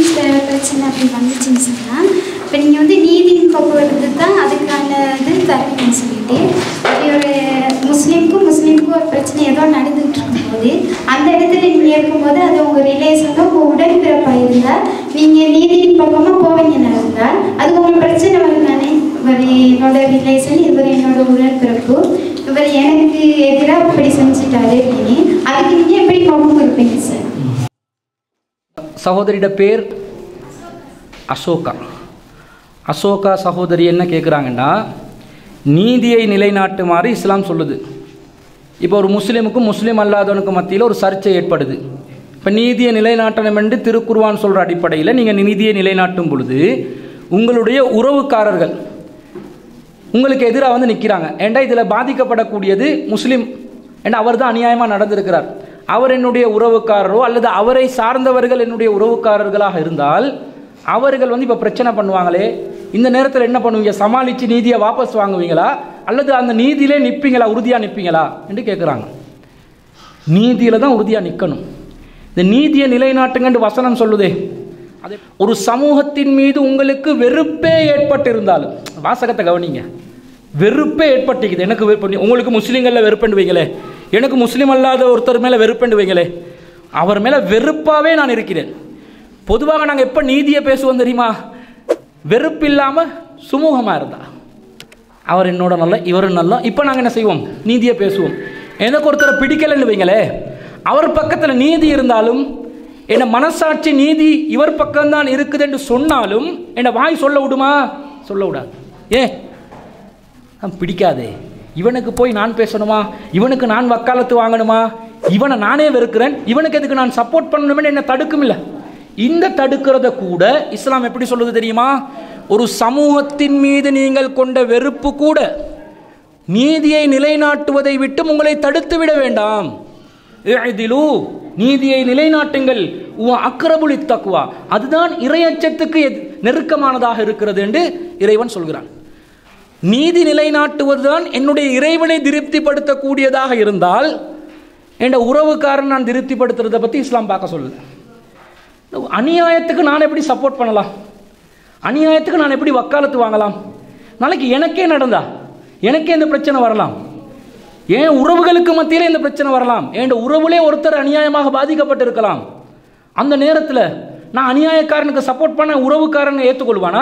பிர- பிரச்சனை அப்படி வந்துச்சுன்னு சொன்னால் இப்போ நீங்கள் வந்து நீதியின் பக்கம் தான் அதுக்கான இது தருவீங்கன்னு சொல்லிட்டு அப்படி ஒரு முஸ்லீமுக்கும் முஸ்லீமுக்கும் ஒரு பிரச்சனை ஏதோ நடந்துகிட்டு இருக்கும்போது அந்த இடத்துல நீங்கள் இருக்கும்போது அது உங்கள் ரிலேஷனோ உங்கள் உடன்பிறப்பாக இருந்தால் நீங்கள் நீதியின் பக்கமாக போவீங்கன்னு இருந்தால் அது உங்களுக்கு பிரச்சனை வரும் தானே இவர் என்னோட ரிலேஷன் இவர் என்னோட உடன்பிறப்பு இவர் எனக்கு எதிராக இப்படி செஞ்சுட்டாரு அப்படின்னு அதுக்கு நீங்கள் எப்படி முகம் கொடுப்பீங்க சார் சகோதரியோட பேர் அசோகா அசோகா சகோதரி என்ன கேட்குறாங்கன்னா நீதியை நிலைநாட்டுமாறு இஸ்லாம் சொல்லுது இப்போ ஒரு முஸ்லீமுக்கும் முஸ்லீம் அல்லாதவனுக்கும் மத்தியில் ஒரு சர்ச்சை ஏற்படுது இப்போ நீதியை நிலைநாட்டணும் என்று திருக்குர்வான் சொல்கிற அடிப்படையில் நீங்கள் நீதியை நிலைநாட்டும் பொழுது உங்களுடைய உறவுக்காரர்கள் உங்களுக்கு எதிராக வந்து நிற்கிறாங்க ஏண்டா இதில் பாதிக்கப்படக்கூடியது முஸ்லீம் ஏண்டா அவர் தான் அநியாயமாக நடந்திருக்கிறார் அவர் என்னுடைய உறவுக்காரரோ அல்லது அவரை சார்ந்தவர்கள் என்னுடைய உறவுக்காரர்களாக இருந்தால் அவர்கள் வந்து இப்போ பிரச்சனை பண்ணுவாங்களே இந்த நேரத்தில் என்ன பண்ணுவீங்க சமாளித்து நீதியை வாபஸ் வாங்குவீங்களா அல்லது அந்த நீதியிலே நிற்பீங்களா உறுதியாக நிற்பீங்களா என்று கேட்குறாங்க நீதியில் தான் உறுதியாக நிற்கணும் இந்த நீதியை நிலைநாட்டுங்கன்னு வசனம் சொல்லுதே அது ஒரு சமூகத்தின் மீது உங்களுக்கு வெறுப்பே ஏற்பட்டிருந்தாலும் வாசகத்தை கவனிங்க வெறுப்பே ஏற்பட்டிக்குது எனக்கு வெறுப்பு உங்களுக்கு முஸ்லீம்களில் வெறுப்புண்டு வைங்களே எனக்கு முஸ்லீம் அல்லாத ஒருத்தர் மேலே வெறுப்புண்டு வைங்களே அவர் மேலே வெறுப்பாகவே நான் இருக்கிறேன் பொதுவாக நாங்கள் எப்போ நீதியை பேசுவோம் தெரியுமா வெறுப்பு இல்லாமல் சுமூகமாக இருந்தா அவர் என்னோட நல்ல இவரும் நல்லா இப்போ நாங்கள் என்ன செய்வோம் நீதியை பேசுவோம் எனக்கு ஒருத்தரை பிடிக்கலைன்னு வைங்களே அவர் பக்கத்தில் நீதி இருந்தாலும் என்ன மனசாட்சி நீதி இவர் பக்கம்தான் இருக்குது என்று சொன்னாலும் என்னை வாய் சொல்ல விடுமா சொல்ல விடாது ஏ பிடிக்காதே இவனுக்கு போய் நான் பேசணுமா இவனுக்கு நான் வக்காலத்து வாங்கணுமா இவனை நானே வெறுக்கிறேன் இவனுக்கு எதுக்கு நான் சப்போர்ட் பண்ணணுமே என்ன தடுக்கும் இல்லை இந்த தடுக்கிறத கூட இஸ்லாம் எப்படி சொல்லுது தெரியுமா ஒரு சமூகத்தின் மீது நீங்கள் கொண்ட வெறுப்பு கூட நீதியை நிலைநாட்டுவதை விட்டு உங்களை தடுத்து விட வேண்டாம் இதிலு நீதியை நிலைநாட்டுங்கள் அக்ரபுலி தக்குவா அதுதான் இறையச்சத்துக்கு எத்- நெருக்கமானதாக இருக்கிறது என்று இறைவன் சொல்கிறான் நீதி நிலைநாட்டுவதுதான் என்னுடைய இறைவனை திருப்திப்படுத்தக்கூடியதாக இருந்தால் என் உறவுக்காரன் நான் திருப்திப்படுத்துறதை பற்றி இஸ்லாம் பார்க்க சொல்லுது அநியாயத்துக்கு நான் எப்படி சப்போர்ட் பண்ணலாம் அநியாயத்துக்கு நான் எப்படி வக்காலத்து வாங்கலாம் நாளைக்கு எனக்கே நடந்தா எனக்கே இந்த பிரச்சனை வரலாம் ஏன் உறவுகளுக்கு மத்தியிலே இந்த பிரச்சனை வரலாம் என் உறவுலே ஒருத்தர் அநியாயமாக பாதிக்கப்பட்டிருக்கலாம் அந்த நேரத்தில் நான் அநியாயக்காரனுக்கு சப்போர்ட் பண்ண உறவுக்காரனை ஏற்றுக்கொள்வானா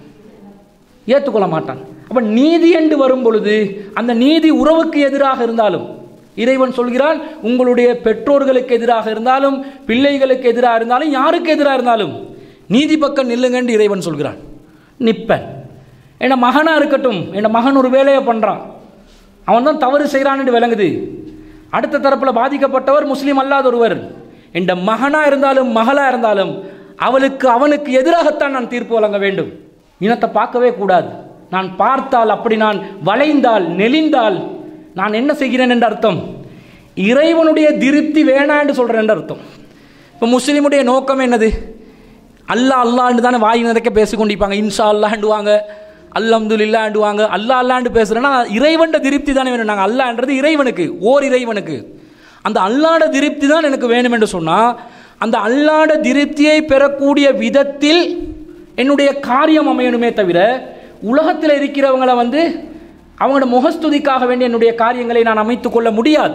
ஏற்றுக்கொள்ள மாட்டான் அப்ப நீதி என்று வரும் பொழுது அந்த நீதி உறவுக்கு எதிராக இருந்தாலும் இறைவன் சொல்கிறான் உங்களுடைய பெற்றோர்களுக்கு எதிராக இருந்தாலும் பிள்ளைகளுக்கு எதிராக இருந்தாலும் யாருக்கு எதிராக இருந்தாலும் நீதி பக்கம் நில்லுங்கன்னு இறைவன் சொல்கிறான் நிப்பேன் என் மகனா இருக்கட்டும் என் மகன் ஒரு வேலையை பண்றான் அவன் தான் தவறு செய்கிறான்னு விளங்குது அடுத்த தரப்பில் பாதிக்கப்பட்டவர் முஸ்லீம் அல்லாத ஒருவர் என் மகனா இருந்தாலும் மகளா இருந்தாலும் அவளுக்கு அவனுக்கு எதிராகத்தான் நான் தீர்ப்பு வழங்க வேண்டும் இனத்தை பார்க்கவே கூடாது நான் பார்த்தால் அப்படி நான் வளைந்தால் நெளிந்தால் நான் என்ன செய்கிறேன் என்ற அர்த்தம் இறைவனுடைய திருப்தி வேணாம் என்று சொல்கிறேன் என்ற அர்த்தம் இப்போ முஸ்லீமுடைய நோக்கம் என்னது அல்லாஹ் அல்லாண்டு தானே வாய் நிறைக்க பேசிக்கொண்டிருப்பாங்க இன்ஷா அல்லாண்டுவாங்க அல்ஹம்துலில்லாண்டுவாங்க அல்லாஹ் அல்லாண்டு பேசுகிறேன்னா இறைவன்ட திருப்தி தானே வேணும் நாங்கள் அல்லான்றது இறைவனுக்கு ஓர் இறைவனுக்கு அந்த அல்லாட திருப்தி தான் எனக்கு வேணும் என்று சொன்னால் அந்த அல்லாட திருப்தியை பெறக்கூடிய விதத்தில் என்னுடைய காரியம் அமையணுமே தவிர உலகத்தில் இருக்கிறவங்கள வந்து அவங்களோட முகஸ்துதிக்காக வேண்டிய என்னுடைய காரியங்களை நான் அமைத்துக் கொள்ள முடியாது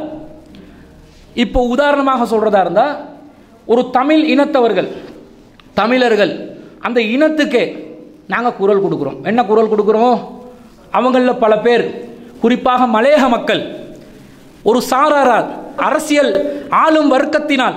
இப்போ உதாரணமாக சொல்றதா இருந்தா ஒரு தமிழ் இனத்தவர்கள் தமிழர்கள் அந்த இனத்துக்கே நாங்கள் குரல் கொடுக்குறோம் என்ன குரல் கொடுக்குறோம் அவங்களில் பல பேர் குறிப்பாக மலையக மக்கள் ஒரு சாராரால் அரசியல் ஆளும் வர்க்கத்தினால்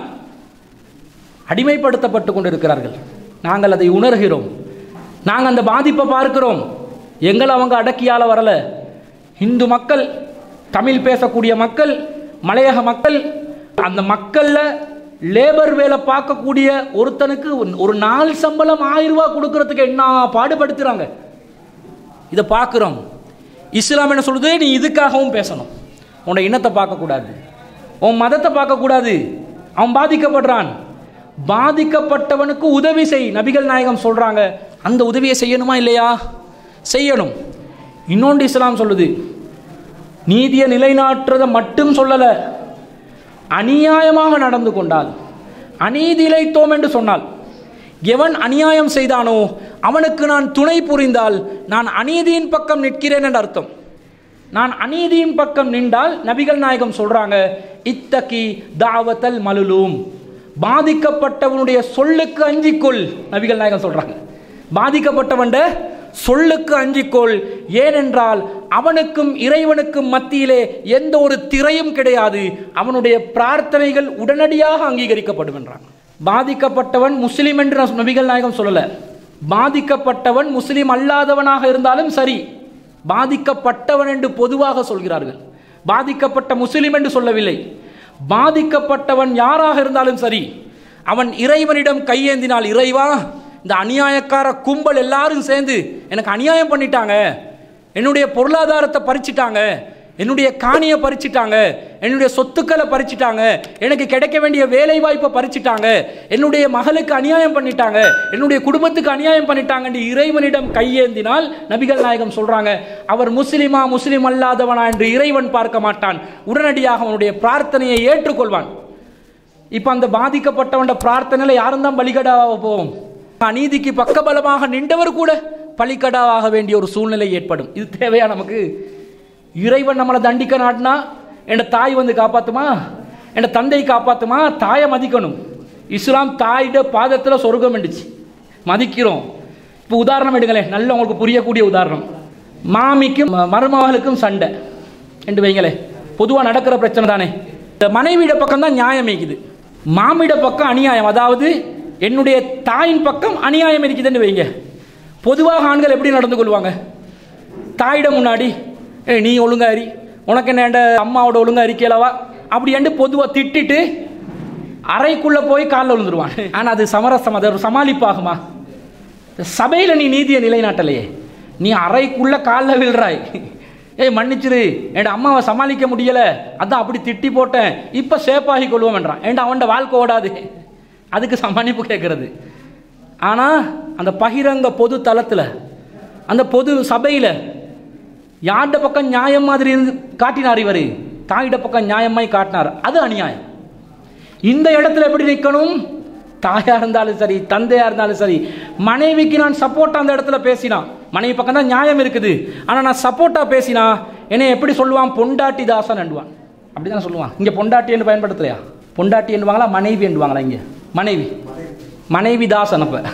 அடிமைப்படுத்தப்பட்டு கொண்டிருக்கிறார்கள் நாங்கள் அதை உணர்கிறோம் நாங்கள் அந்த பாதிப்பை பார்க்கிறோம் எங்களை அவங்க அடக்கியால வரல இந்து மக்கள் தமிழ் பேசக்கூடிய மக்கள் மலையக மக்கள் அந்த மக்கள்ல லேபர் வேலை பார்க்கக்கூடிய ஒருத்தனுக்கு ஒரு நாள் சம்பளம் ஆயிரம் ரூபாய் கொடுக்கறதுக்கு என்ன பாடுபடுத்துறாங்க இதை பார்க்குறோம் இஸ்லாம் என்ன சொல்லுது நீ இதுக்காகவும் பேசணும் உன்னோட இனத்தை பார்க்கக்கூடாது உன் மதத்தை பார்க்கக்கூடாது அவன் பாதிக்கப்படுறான் பாதிக்கப்பட்டவனுக்கு உதவி செய் நபிகள் நாயகம் சொல்றாங்க அந்த உதவியை செய்யணுமா இல்லையா செய்யணும் இன்னொன்று இஸ்லாம் சொல்லுது நீதியை நிலைநாட்டுறதை மட்டும் சொல்லலை அநியாயமாக நடந்து கொண்டால் அநீதி இழைத்தோம் என்று சொன்னால் எவன் அநியாயம் செய்தானோ அவனுக்கு நான் துணை புரிந்தால் நான் அநீதியின் பக்கம் நிற்கிறேன் என்று அர்த்தம் நான் அநீதியின் பக்கம் நின்றால் நபிகள் நாயகம் சொல்றாங்க இத்தகி தாவத்தல் மலுலூம் பாதிக்கப்பட்டவனுடைய சொல்லுக்கு அஞ்சிக்கொள் நபிகள் நாயகம் சொல்றாங்க பாதிக்கப்பட்டவன்ட சொல்லுக்கு அஞ்சிக்கொள் ஏனென்றால் அவனுக்கும் இறைவனுக்கும் மத்தியிலே எந்த ஒரு திரையும் கிடையாது அவனுடைய பிரார்த்தனைகள் உடனடியாக அங்கீகரிக்கப்படும் என்றான் பாதிக்கப்பட்டவன் முஸ்லிம் என்று நபிகள் நாயகம் சொல்லல பாதிக்கப்பட்டவன் முஸ்லிம் அல்லாதவனாக இருந்தாலும் சரி பாதிக்கப்பட்டவன் என்று பொதுவாக சொல்கிறார்கள் பாதிக்கப்பட்ட முஸ்லிம் என்று சொல்லவில்லை பாதிக்கப்பட்டவன் யாராக இருந்தாலும் சரி அவன் இறைவனிடம் கையேந்தினால் இறைவா இந்த அநியாயக்கார கும்பல் எல்லாரும் சேர்ந்து எனக்கு அநியாயம் பண்ணிட்டாங்க என்னுடைய பொருளாதாரத்தை பறிச்சிட்டாங்க என்னுடைய காணியை பறிச்சிட்டாங்க என்னுடைய சொத்துக்களை பறிச்சிட்டாங்க எனக்கு கிடைக்க வேண்டிய வேலை வாய்ப்பை பறிச்சிட்டாங்க என்னுடைய மகளுக்கு அநியாயம் பண்ணிட்டாங்க என்னுடைய குடும்பத்துக்கு அநியாயம் பண்ணிட்டாங்க என்று இறைவனிடம் கையேந்தினால் நபிகள் நாயகம் சொல்றாங்க அவர் முஸ்லிமா முஸ்லிம் அல்லாதவனா என்று இறைவன் பார்க்க மாட்டான் உடனடியாக அவனுடைய பிரார்த்தனையை ஏற்றுக்கொள்வான் இப்போ அந்த பாதிக்கப்பட்டவன் பிரார்த்தனையில் யாரும் தான் பலிகடாவாக போவோம் அநீதிக்கு பக்கபலமாக நின்றவர் கூட பலிகடாவாக வேண்டிய ஒரு சூழ்நிலை ஏற்படும் இது தேவையா நமக்கு இறைவன் நம்மளை தண்டிக்க நாட்டினா என் தாய் வந்து காப்பாத்துமா என் தந்தை காப்பாத்துமா தாயை மதிக்கணும் இஸ்லாம் தாயிட பாதத்தில் சொர்க்கம் இருந்துச்சு மதிக்கிறோம் இப்போ உதாரணம் எடுங்களேன் நல்ல உங்களுக்கு புரியக்கூடிய உதாரணம் மாமிக்கும் ம- மருமகளுக்கும் சண்டை என்று வைங்களேன் பொதுவாக நடக்கிற பிரச்சனை தானே இந்த மனைவியிட பக்கம் தான் நியாயம் இருக்குது மாமியிட பக்கம் அநியாயம் அதாவது என்னுடைய தாயின் பக்கம் அநியாயம் இருக்குதுன்னு வைங்க பொதுவாக ஆண்கள் எப்படி நடந்து கொள்வாங்க தாயிடம் முன்னாடி ஏய் நீ ஒழுங்கா அறி உனக்கு என்ன என்ட அம்மாவோட ஒழுங்கா அறிக்கலவா அப்படி என்று பொதுவாக திட்டிட்டு அறைக்குள்ள போய் காலில் விழுந்துருவான் ஆனால் அது சமரசம் அது ஒரு சமாளிப்பாகுமா சபையில் நீ நீதியை நிலைநாட்டலையே நீ அறைக்குள்ள காலில் விழுறாய் ஏய் மன்னிச்சிரு என் அம்மாவை சமாளிக்க முடியல அதான் அப்படி திட்டி போட்டேன் இப்போ சேப்பாகி கொள்வோம் என்றான் ஏன்டா அவன்ட வாழ்க்கை ஓடாது அதுக்கு சமாளிப்பு கேட்கறது ஆனால் அந்த பகிரங்க பொது தளத்தில் அந்த பொது சபையில் யார்ட பக்கம் நியாயம் மாதிரி இருந்து காட்டினார் இவர் தாயிட பக்கம் நியாயமாய் காட்டினார் அது அநியாயம் இந்த இடத்துல எப்படி நிற்கணும் தாயா இருந்தாலும் சரி தந்தையா இருந்தாலும் சரி மனைவிக்கு நான் சப்போர்ட்டா அந்த இடத்துல பேசினா மனைவி பக்கம் தான் நியாயம் இருக்குது ஆனா நான் சப்போர்ட்டா பேசினா என்னை எப்படி சொல்லுவான் பொண்டாட்டி தாசன் அண்டுவான் அப்படிதான் சொல்லுவான் இங்க பொண்டாட்டி என்று பயன்படுத்தலையா பொண்டாட்டி என்றுவாங்களா மனைவி என்றுவாங்களா இங்க மனைவி மனைவி தாசன் அப்ப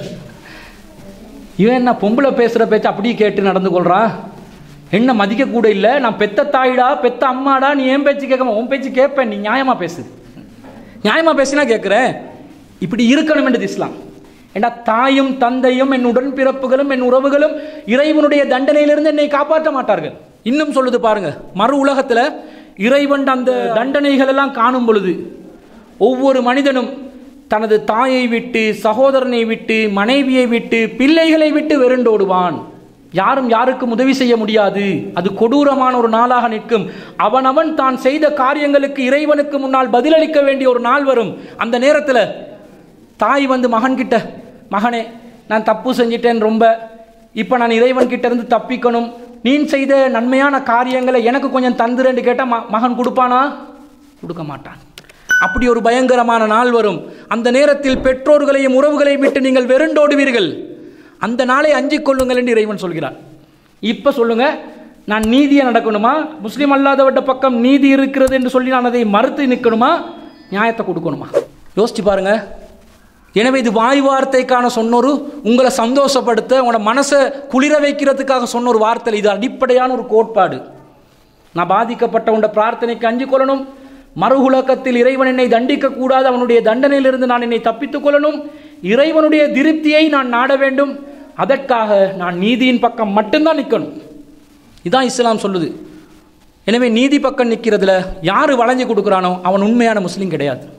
இவன் என்ன பொம்பளை பேசுற பேச்சு அப்படியே கேட்டு நடந்து கொள்றான் என்ன மதிக்க கூட இல்லை நான் பெத்த தாயிடா பெத்த அம்மாடா நீ ஏன் பேச்சு கேட்காம உன் பேச்சு கேட்பேன் நீ நியாயமா பேசு நியாயமா பேசினா கேட்குறேன் இப்படி இருக்கணும் என்றது இஸ்லாம் ஏண்டா தாயும் தந்தையும் என் உடன்பிறப்புகளும் என் உறவுகளும் இறைவனுடைய தண்டனையிலிருந்து என்னை காப்பாற்ற மாட்டார்கள் இன்னும் சொல்லுது பாருங்க மறு உலகத்துல இறைவன் அந்த தண்டனைகள் எல்லாம் காணும் பொழுது ஒவ்வொரு மனிதனும் தனது தாயை விட்டு சகோதரனை விட்டு மனைவியை விட்டு பிள்ளைகளை விட்டு வெருண்டோடுவான் யாரும் யாருக்கும் உதவி செய்ய முடியாது அது கொடூரமான ஒரு நாளாக நிற்கும் அவனவன் தான் செய்த காரியங்களுக்கு இறைவனுக்கு முன்னால் பதிலளிக்க வேண்டிய ஒரு நாள் வரும் அந்த நேரத்தில் தாய் வந்து மகன்கிட்ட மகனே நான் தப்பு செஞ்சிட்டேன் ரொம்ப இப்போ நான் இறைவன் கிட்ட இருந்து தப்பிக்கணும் நீ செய்த நன்மையான காரியங்களை எனக்கு கொஞ்சம் தந்துருன்னு கேட்டால் ம மகன் கொடுப்பானா கொடுக்க மாட்டான் அப்படி ஒரு பயங்கரமான நாள் வரும் அந்த நேரத்தில் பெற்றோர்களையும் உறவுகளையும் விட்டு நீங்கள் வெருண்டோடுவீர்கள் அந்த நாளை அஞ்சிக் கொள்ளுங்கள் என்று இறைவன் சொல்கிறார் இப்போ சொல்லுங்க நான் நீதியை நடக்கணுமா முஸ்லீம் அல்லாதவட்ட பக்கம் நீதி இருக்கிறது என்று சொல்லி நான் அதை மறுத்து நிற்கணுமா நியாயத்தை கொடுக்கணுமா யோசிச்சு பாருங்க எனவே இது வாய் வார்த்தைக்கான சொன்னொரு உங்களை சந்தோஷப்படுத்த உங்களோட மனசை குளிர வைக்கிறதுக்காக சொன்ன ஒரு வார்த்தை இது அடிப்படையான ஒரு கோட்பாடு நான் பாதிக்கப்பட்ட உண்ட பிரார்த்தனைக்கு அஞ்சு கொள்ளணும் மறு உலகத்தில் இறைவன் என்னை தண்டிக்க கூடாது அவனுடைய தண்டனையிலிருந்து நான் என்னை தப்பித்துக் கொள்ளணும் இறைவனுடைய திருப்தியை நான் நாட வேண்டும் அதற்காக நான் நீதியின் பக்கம் மட்டும்தான் நிற்கணும் இதான் இஸ்லாம் சொல்லுது எனவே நீதி பக்கம் நிற்கிறதுல யார் வளைஞ்சு கொடுக்குறானோ அவன் உண்மையான முஸ்லீம் கிடையாது